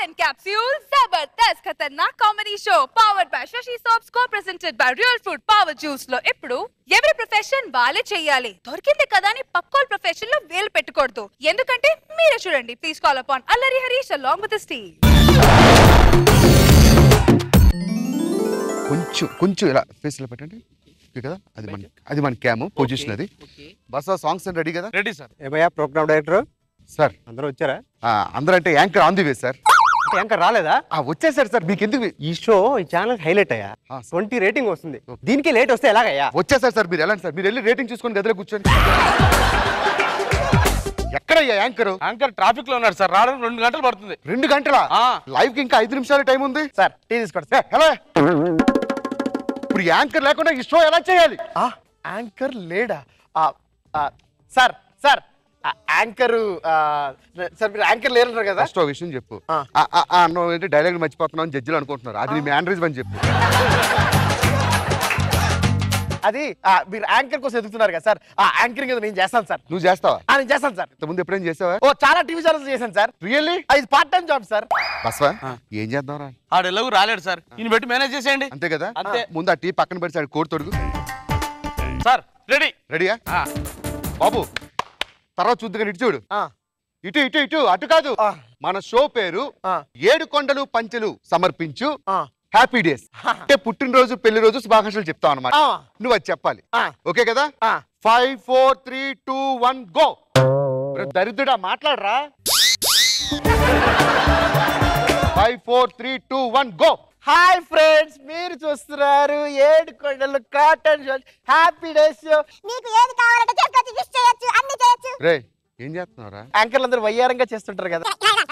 and Capsule, Zabardast Khatarnak Comedy Show, powered by Shashi Soaps, co-presented by Real Fruit Power Juice లో ఇప్పుడు ఎవరి profession వాళ్ళే చెయ్యాలి దొరికింది కదా అని పక్కోల్ ప్రొఫెషన్ లో వేలు పెట్టకూడదు ఎందుకంటే మీరే చూడండి ప్లీజ్ కాల్ అపాన్ అల్లరి హరీష్ అలాంగ్ విత్ స్టీవ్ కొంచెం కొంచెం ఇలా ఫేస్ ఇలా పెట్టండి ఓకే కదా అది మన అది మన క్యామ్ పొజిషన్ అది బస్ సాంగ్స్ రెడీ కదా రెడీ సార్ ఏమయ్యా ప్రోగ్రామ్ డైరెక్టర్ సార్ అందరూ వచ్చారా అందరూ అంటే anchor on the way sir అంటే ఇంకా రాలేదా ఆ, వచ్చేసారు సార్ మీకు ఎందుకు ఈ షో ఈ ఛానల్ హైలైట్ అయ్యా ఆ, సార్. ట్వంటీ రేటింగ్ వస్తుంది దీనికి లేట్ వస్తే ఎలాగయ్యా వచ్చేసారు సార్ మీరు ఎలాంటి సార్ మీరు వెళ్ళి రేటింగ్ చూసుకొని గదిలో కూర్చొని ఎక్కడయ్యా యాంకర్ యాంకర్ ట్రాఫిక్ లో ఉన్నాడు సార్ రావడానికి రెండు గంటలు పడుతుంది రెండు గంటల ఆ. లైవ్ కి ఇంకా ఐదు నిమిషాలు టైం ఉంది సార్ టీ తీసుకోండి ఏ, హలో ఇప్పుడు యాంకర్ లేకుండా ఈ షో ఎలా చేయాలి యాంకర్ లేడా ఆ, ఆ, సార్ సార్ ఆ, యాంకరు ఆ, సార్ మీరు యాంకర్ లేరంటారు కదా ఫస్ట్ ఒక విషయం చెప్పు ఆ. ఆ, ఆ, ఆ, నువ్వు ఏంటి డైలాగ్ మర్చిపోతున్నావు అని జడ్జిలు అనుకుంటున్నారు అది నీ మ్యానరిజం అని చెప్పు అది ఆ, మీరు యాంకర్ కోసం ఎదుగుతున్నారు కదా సార్ ఆ యాంకరింగ్ ఏదో నేను చేస్తాను సార్ నువ్వు చేస్తావా ఆ, నేను చేస్తాను సార్ ఇంతకుముందు ఎప్పుడైనా చేసావా ఓ చాలా టీవీ ఛానల్స్ చేశాను సార్ రియల్లీ ఆ, ఇది పార్ట్ టైం జాబ్ సార్ బస్వా ఏం చేద్దాంరా ఆడు ఎలాగూ రాలేడు సార్ ఈయన పెట్టి మేనేజ్ చేసేయండి అంతే కదా అంతే. ముందు ఆ టీ పక్కన పెట్టి ఆడు కోడి తొడుగు సార్ రెడీ రెడీయా బాబు తర్వాత చూద్దుగా ఇటు చూడు ఆ, ఇటు ఇటు ఇటు అటు కాదు ఆ. మన షో పేరు ఆ. ఏడు కొండలు పంచెలు సమర్పించు ఆ, హ్యాపీ డేస్ అంటే పుట్టినరోజు పెళ్లి రోజు శుభాకాంక్షలు చెప్తావు అనమాట ఆ, నువ్వు అది చెప్పాలి ఆ, ఓకే కదా ఆ. Five four three two one go దరిద్రుడా మాట్లాడరా five four three two one go hi friends మీరు చూస్తున్నారు ఏడు కొండలు కాటన్ షర్ట్ హ్యాపీ డేస్ మీకు ఏది కావాలంటే చేసుకోవచ్చు విష్ చేయొచ్చు అన్ని చేయొచ్చు రే ఏం చేస్తున్నావురా యాంకర్లు అందరూ వయ్యారంగా చేస్తుంటారు కదా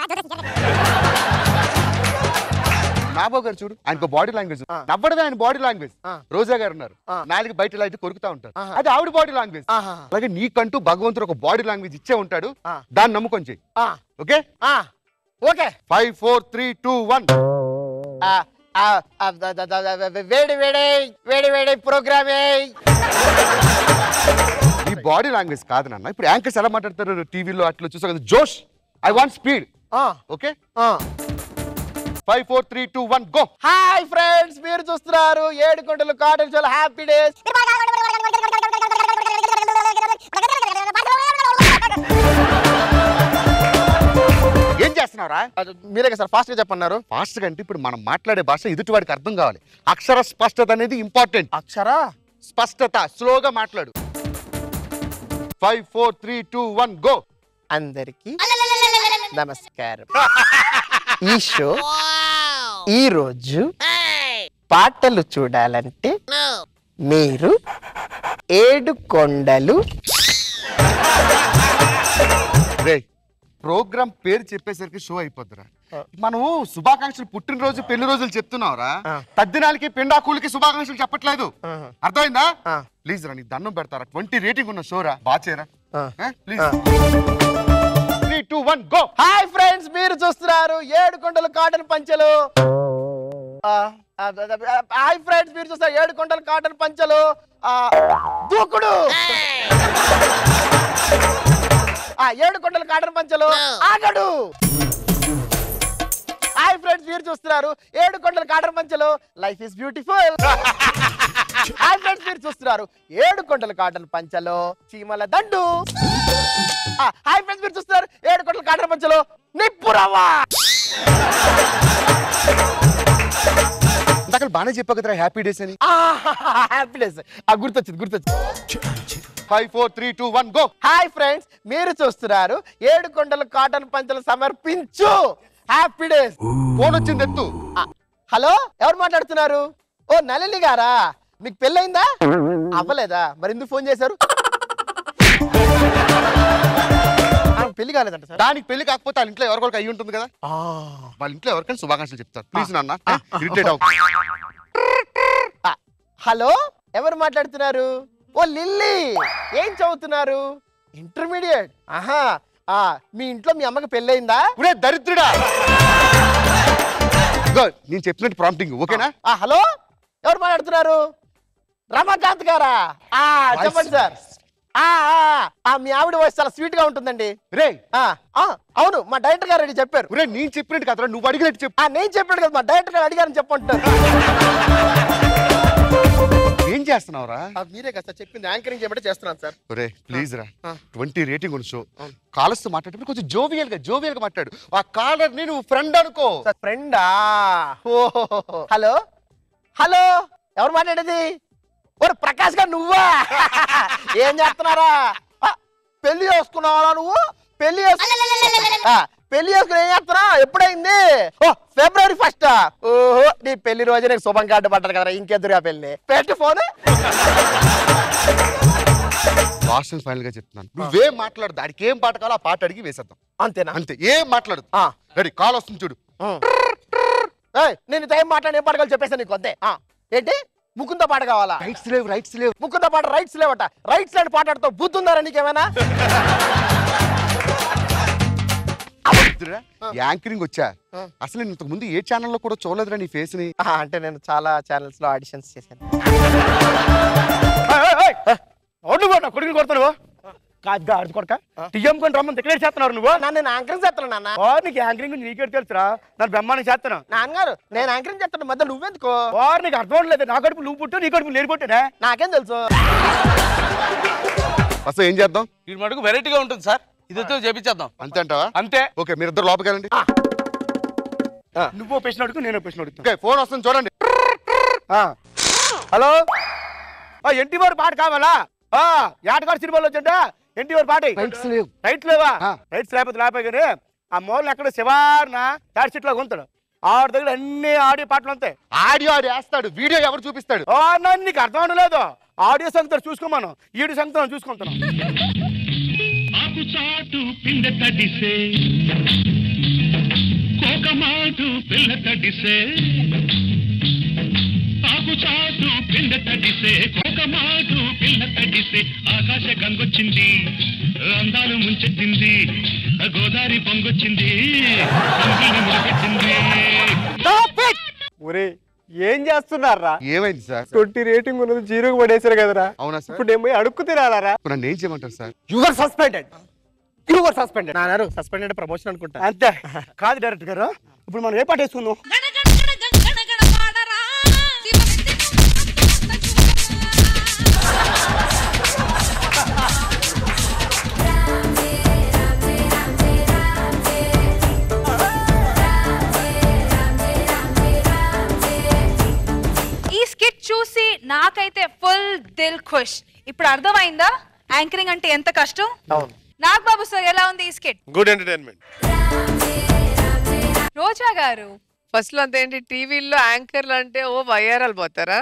నాబో గారు చూడు ఆయన బాడీ లాంగ్వేజ్ ఆ. నవ్వడమే ఆయన బాడీ లాంగ్వేజ్ ఆ. రోజా గారు ఉన్నారు ఆ. నాలుగు బయట ఇలా అయితే కొరుకుతా ఉంటారు ఆహా. అది ఆవిడ బాడీ లాంగ్వేజ్ ఆహా. అలాగే నీకంటూ భగవంతుడు ఒక బాడీ లాంగ్వేజ్ ఇచ్చే ఉంటాడు ఆ. దాన్ని నమ్ముకొని చెయ్యి ఆ, ఓకే ఆ, okay five four three two one ఆ, ఆ, ఆ, ద- ద- ద- ద- వేడి వేడి వేడి వేడి ప్రోగ్రామే ఈ బాడీ లాంగ్వేజ్ కాదు నాన్న ఇప్పుడు యాంకర్స్ ఎలా మాట్లాడతారు టీవీలో అట్లా చూసా కదా జోష్ I want speed okay five four three two one go hi friends మీరు చూస్తున్నారు ఏడు కొండలు కాటన్ షోల్ హ్యాపీ డేస్ ఏం చేస్తున్నావురా మీరే కదా సార్ ఫాస్ట్ గా చెప్పన్నారు ఫాస్ట్ గా అంటే ఇప్పుడు మనం మాట్లాడే భాష ఎదుటివాడికి అర్థం కావాలి అక్షర స్పష్టత అనేది ఇంపార్టెంట్ అక్షరా స్పష్టత స్లోగా మాట్లాడు five four three two one go అందరికి నమస్కారం ఈ షో ఈ రోజు పాటలు చూడాలంటే మీరు ఏడు కొండలు రే ప్రోగ్రామ్ పేరు చెప్పేసరికి షో అయిపోద్దిరా మనము శుభాకాంక్షలు పుట్టినరోజు పెళ్లి రోజులు చెప్తున్నావురా ఆ. తద్దినాలకి పెండాకులకి శుభాకాంక్షలు చెప్పట్లేదు ఆహా. అర్థమైందా ఆ. ప్లీజ్ రా నీకు దండం పెడతారా ట్వంటీ రేటింగ్ ఉన్న షోరా బాగా చేయరా ఆ. ప్లీజ్ ఆ. Three two one go hi friends మీరు చూస్తున్నారు ఏడు కొండలు కాటన్ పంచలు ఆ, ఆ, ఆ, హాయ్ ఫ్రెండ్స్ మీరు చూస్తారు ఏడు కొండలు కాటన్ పంచలు ఆ, దూకుడు ఆ, ఏడు కొండలు కాటన్ పంచలు ఆగడు హాయ్ ఫ్రెండ్స్ మీరు చూస్తున్నారు ఏడు కొండలు కాటన్ పంచలు life is beautiful hi friends మీరు చూస్తున్నారు ఏడు కొండలు కాటన్ పంచలు చీమల దండు ఆ, హాయ్ ఫ్రెండ్స్ మీరు చూస్తున్నారు ఏడు కొండలు కాటన్ పంచలు నిప్పురవ్వా ఇందాక బాగానే చెప్పా కదరా హ్యాపీ డేస్ అని హ్యాపీనెస్ ఆ గుర్తొచ్చింది గుర్తొచ్చింది five four three two one go hi friends మీరు చూస్తున్నారు ఏడు కొండలు కాటన్ పంచలు సమర్పించు హ్యాపీ డేస్ ఫోన్ వచ్చింది ఎత్తు హలో ఎవరు మాట్లాడుతున్నారు ఓ నళిని గారా మీకు పెళ్ళయిందా అవ్వలేదా మరి ఎందుకు ఫోన్ చేశారు ఆమెకు పెళ్లి కాలేదంట సార్ దానికి పెళ్లి కాకపోతే వాళ్ళ ఇంట్లో ఎవరికొకరికి అయ్యి ఉంటుంది కదా వాళ్ళ ఇంట్లో ఎవరికైనా శుభాకాంక్షలు చెప్తారు ప్లీజ్ నాన్న ఇరిటేట్ అవ్వ ఆ, హలో ఎవరు మాట్లాడుతున్నారు ఓ లిల్లీ ఏం చదువుతున్నారు ఇంటర్మీడియట్ ఆహా ఆ, మీ ఇంట్లో మీ అమ్మకి పెళ్ళయిందా ఒరే దరిద్రుడా ఇదిగో, నేను చెప్పినట్టు ప్రాంప్టింగ్ ఓకేనా ఆ, హలో ఎవరు మాట్లాడుతున్నారు రమాకాంత్ గారా ఆ, చెప్పండి సార్ ఆ, ఆ, ఆ, మీ ఆవిడ వాయిస్ చాలా స్వీట్ గా ఉంటుందండి రే ఆ, ఆ, అవును మా డైరెక్టర్ గారు రెడీ చెప్పారు ఒరే నేను చెప్పినట్టు కదరా నువ్వు అడిగినట్టు చెప్పు ఆ, నేను చెప్పాడు కదా మా డైరెక్టర్ గారు అడిగారని చెప్పంటారు ఏం చేస్తున్నావురా మీరే కదా సార్ చెప్పింది యాంకరింగ్ చేయమంటే చేస్తున్నాను సార్ ఒరే ప్లీజ్ రా ఆ. ట్వంటీ రేటింగ్ ఉన్న షో కాలర్స్ తో మాట్లాడేటప్పుడు కొంచెం జోవియల్ గా జోవియల్ గా మాట్లాడు ఆ కాలర్ ని నువ్వు ఫ్రెండ్ అనుకో సార్ ఫ్రెండా ఓహో హలో హలో ఎవరు మాట్లాడేది ఓరు ప్రకాష్ గారు నువ్వా ఏం చేస్తున్నారా ఆ, పెళ్లి చేసుకున్నావా నువ్వు పెళ్లి చేసుకు- ఆ, పెళ్లి చేసుకుని ఏం చేస్తున్నా ఎప్పుడైంది ఓ ఫిబ్రవరి ఫస్ట్ ఓహో నీ పెళ్లి రోజు నీకు శుభం కార్డు పడ్డారు కదా ఇంకెదురుగా పెళ్లి పెట్టి ఫోన్ లాస్ట్ అండ్ ఫైనల్ గా చెప్తున్నాను నువ్వేం మాట్లాడు దానికి ఏం పాట కావాలో ఆ పాట అడిగి వేసేద్దాం అంతేనా అంతే ఏం మాట్లాడదు ఆ. రెడీ కాల్ వస్తుంది చూడు ఉం. ఏయ్, నేను టైం మాట్లాడి ఏం పాడగలు చెప్పేసాను నీకు అంతే ఆ, ఏంటి ముకుంద పాట కావాలా రైట్స్ లేవు రైట్స్ లేవు ముకుంద పాట రైట్స్ లేవట రైట్స్ లేని పాటతో బుద్ధుందారా నీకేమైనా వద్దురా, యాంకరింగ్ వచ్చా ఆ. అసలు నేను ఇంతకు ముందు ఏ ఛానల్లో కూడా చూడలేదురా నీ ఫేస్ ని ఆ, అంటే నేను చాలా ఛానల్స్ లో ఆడిషన్స్ చేశాను ఓట్లు కొట్ట కొడుకుని కొడతాను కాదు అర్థ కొడక టీఎం కొని రమ్మని డిక్లేర్ చేస్తున్నారు నువ్వు నాన్న నేను యాంకరింగ్ చేస్తాను నాన్న ఓ నీకు యాంకరింగ్ నీకే తెలుసురా నన్ను బ్రహ్మాండం చేస్తాను నాన్నగారు నేను యాంకరింగ్ చేస్తాను మధ్య నువ్వెందుకో ఓ నీకు అర్థం అవ్వట్లేదు నా కడుపు నువ్వు పుట్టు నీ కడుపు నేను పుట్టానే నాకేం తెలుసు అసలు ఏం చేద్దాం ఈ మటుకు వెరైటీగా ఉంటుంది సార్ ఇదితో చేపించేద్దాం అంతే అంటావా అంతే ఓకే మీరు ఇద్దరు లోపలికి వెళ్ళండి నువ్వు ప్రశ్న అడుగు నేను ప్రశ్న అడుగుతాను ఓకే ఫోన్ వస్తుంది చూడండి ఆ. హలో ఆ, ఎన్టీఆర్ పాట కావాలా ఆ, ఏటగాడు సినిమాలో వచ్చిందా ఎన్టీఆర్ పాట రైట్స్ లేవు రైట్ లేవా ఆ. రైట్స్ లేకపోతే లేకపోయి కానీ ఆ మూల ఎక్కడ శివార్న థర్డ్ సీట్ లో ఉంటాడు ఆవిడ దగ్గర అన్ని ఆడియో పాటలు ఉంటాయి ఆడియో ఆడి వేస్తాడు వీడియో ఎవరు చూపిస్తాడు ఓ నన్ను నీకు అర్థం అవలేదు ఆడియో సంగతి చూసుకోమను ఈడి సంగతి చూసుకుంటున్నాం ఆకు చాటు పిండ తడిసే కోకమాటు పిల్ల తడిసే ఆకు చాటు పిండ తడిసే కోకమాటు పిల్ల తడిసే ఆకాశ గంగొచ్చింది అందాలు ముంచెత్తింది గోదావరి పొంగొచ్చింది సంగుల్ని ముడిపెట్టింది ఒరే ఏం చేస్తున్నారా ఏమైంది సార్ ట్వంటీ రేటింగ్ ఉన్నది జీరోకి పడేశారు కదరా అవునా సార్ ఇప్పుడు నేను పోయి అడుక్కు తినాలరా ఇప్పుడు నన్ను ఏం చేయమంటారు sir your suspended your suspended నాన్నారు సస్పెండ్ అంటే ప్రమోషన్ అనుకుంటా అంతే కాదు డైరెక్టర్ గారు ఇప్పుడు మనం ఏ పాట వేసుకుందాం ఈ స్కిట్ చూసి నాకైతే ఫుల్ దిల్ ఖుష్ ఇప్పుడు అర్థమైందా యాంకరింగ్ అంటే ఎంత కష్టం అవును నాగ్ బాబు సార్ ఎలా ఉంది ఈ స్కిట్ గుడ్ ఎంటర్టైన్మెంట్ రోజా గారు ఫస్ట్ లో అంత ఏంటి టీవీల్లో యాంకర్లు అంటే ఓ వయ్యారాలు పోతారా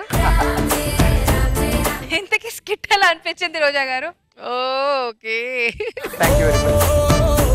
ఇంతకీ స్కిట్ ఎలా అనిపించింది రోజా గారు okay thank you very much